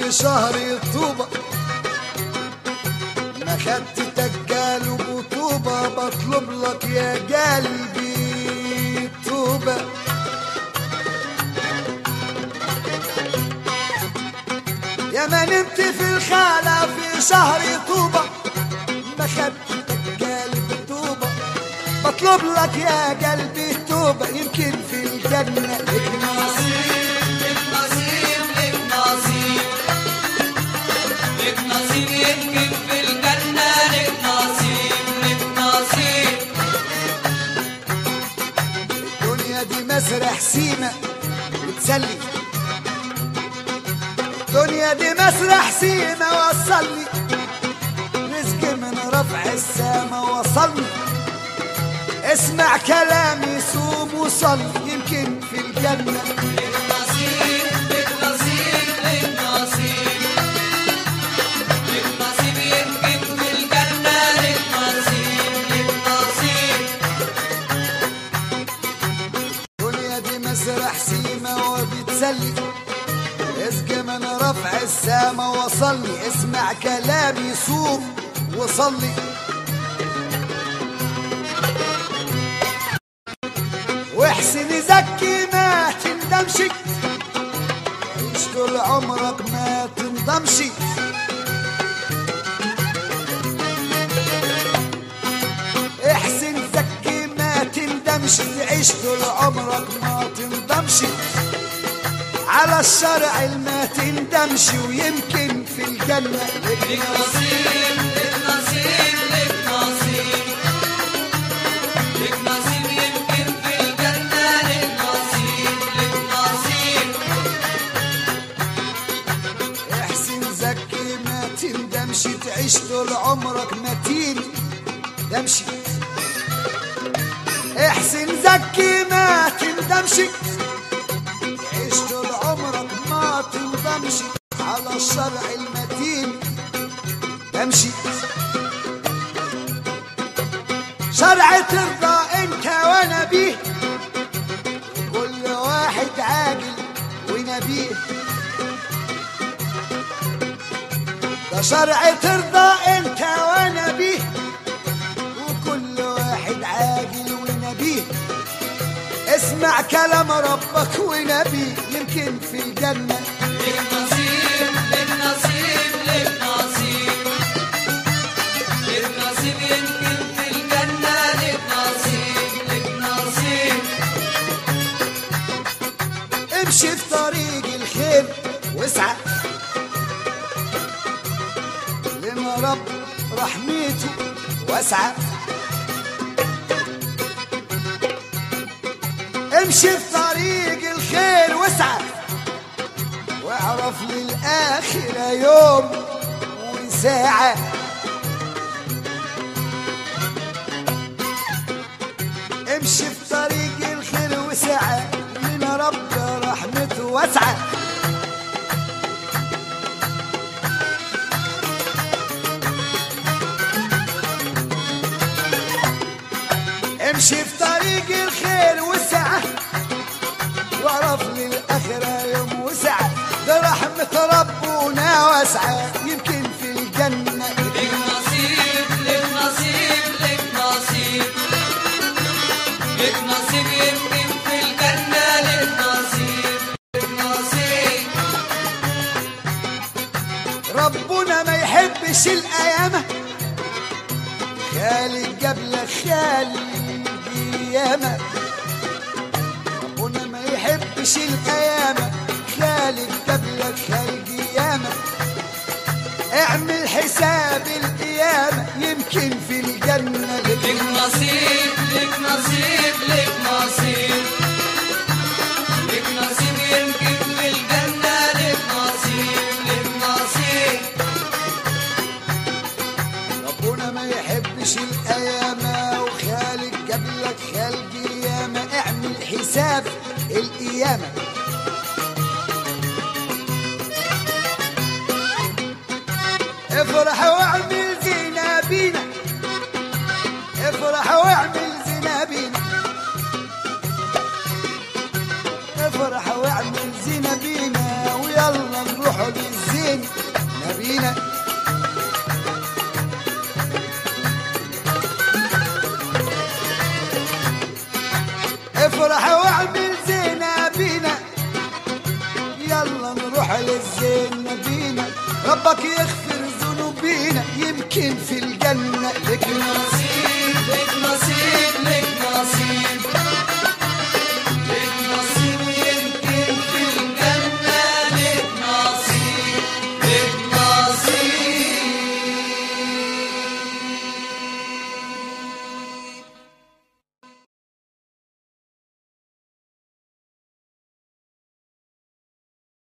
في شهر طوبة ما خدت دجال وبطوبة بطلب لك يا قلبي طوبة يا ما نمت في الخالة في شهر طوبة ما خدت دجال بطوبة بطلب لك يا قلبي توبة يمكن في الجنة لك نصيب لك نصيب لك نصيب لك نصيب يمكن في الجنة لك نصيب لك نصيب الدنيا دي مسرح سيما بتسلي الدنيا دي مسرح سيما وصلني رزق من رفع السما وصلني اسمع كلامي صوم وصلي يمكن في الجنة لك نصيب لك نصيب لك نصيب لك نصيب يمكن في الجنة لك نصيب لك نصيب الدنيا دي مسرح سيما وبتسلي رزق من رفع السما وصلي اسمع كلامي صوم وصلي واحسن زكي ما تندمش عيش طول عمرك ما تندمش احسن زكي ما تندمش تعيش طول عمرك ما تندمش على الشرع ما تندمش ويمكن في الجنة لك لك نصيب لك نصيب لك نصيب لك نصيب يمكن في الجنة لك نصيب لك نصيب احسن زكي ما تندمش تعيش طول عمرك متين دمشي احسن زكي ما تندمش تعيش طول عمرك ما تندمش على الشرع المتين تمشي شرع ترضى انت وانا بيه كل واحد عاقل ونبيه ده شرع ترضى انت وانا بيه وكل واحد عاقل ونبيه اسمع كلام ربك ونبيه يمكن في الجنة لك نصيب لك نصيب لك نصيب لك نصيب يمكن في الجنة لك نصيب لك نصيب امشي في طريق الخير واسعى لما رب رحمته واسعة امشي في طريق الخير واسعى واعرف للآخرة يوم وساعة امشي في طريق الخير وسعة من رب رحمته واسعة امشي في طريق الخير وسعة واعرف للآخرة يوم وسعة ده رحمة ربنا واسعة يمكن في الجنة لك نصيب لك نصيب لك نصيب لك نصيب يمكن في الجنة لك نصيب لك نصيب ربنا ما يحبش الأيامة خالق قبل خالق قيامة ربنا ما يحبش الأيامة خالق قبل خالق قيامة اعمل حساب القيامة يمكن في الجنة لك لك نصيب لك نصيب لك نصيب لك نصيب يمكن في الجنة لك نصيب لك نصيب ربنا ما يحبش الأيامة وخالق قبلك خالق قيامة اعمل حساب القيامة افرح واعمل زينة بينا افرح واعمل زينة بينا افرح واعمل زينة بينا ويلا نروح للزين يلا نروح للزين نبينا ربك يغفر ذنوبينا يمكن في الجنة لك نصيب لك نصيب لك نصيب